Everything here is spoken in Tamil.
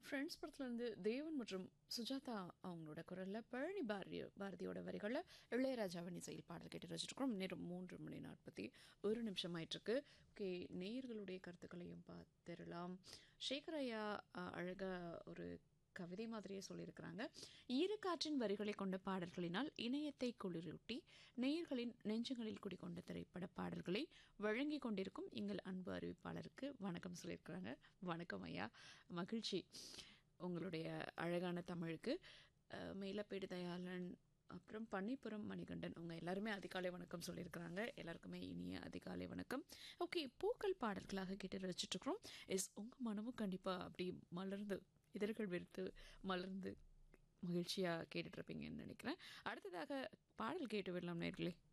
ஃப்ரெண்ட்ஸ் படத்துலேருந்து தேவன் மற்றும் சுஜாதா அவங்களோட குரலில் பழனி பாரதி பாரதியோட வரிகளில் இளையராஜாவின் இசையில் பாடல் கேட்டு ரசிச்சிருக்கிறோம் நேரம் மூன்று மணி நாற்பத்தி ஒரு நிமிஷம் ஆயிட்டிருக்கு ஓகே நேயர்களுடைய கருத்துக்களையும் பார்த்துடலாம் சேகர் ஐயா அஹ், அழகா ஒரு கவிதை மாதிரியே சொல்லியிருக்கிறாங்க ஈரக்காற்றின் வரிகளை கொண்ட பாடல்களினால் இணையத்தை குளிரூட்டி நேயர்களின் நெஞ்சங்களில் குடிக்கொண்ட திரைப்பட பாடல்களை வழங்கி கொண்டிருக்கும் எங்கள் அன்பு அறிவிப்பாளருக்கு வணக்கம் சொல்லியிருக்கிறாங்க வணக்கம் ஐயா மகிழ்ச்சி உங்களுடைய அழகான தமிழுக்கு அஹ், மேலப்பேடு தயாளன் அப்புறம் பன்னிப்புறம் மணிகண்டன் அவங்க எல்லாருமே அதிகாலை வணக்கம் சொல்லியிருக்கிறாங்க எல்லாருக்குமே இனிய அதிகாலை வணக்கம் ஓகே பூக்கள் பாடல்களாக கேட்டு ரசிச்சுட்ருக்குறோம் எஸ் உங்கள் மனமும் கண்டிப்பாக அப்படி மலர்ந்து இதழ்கள் வெறுத்து மலர்ந்து மகிழ்ச்சியாக கேட்டுட்ருப்பீங்கன்னு நினைக்கிறேன் அடுத்ததாக பாடல் கேட்டு விடலாம் நேர்களே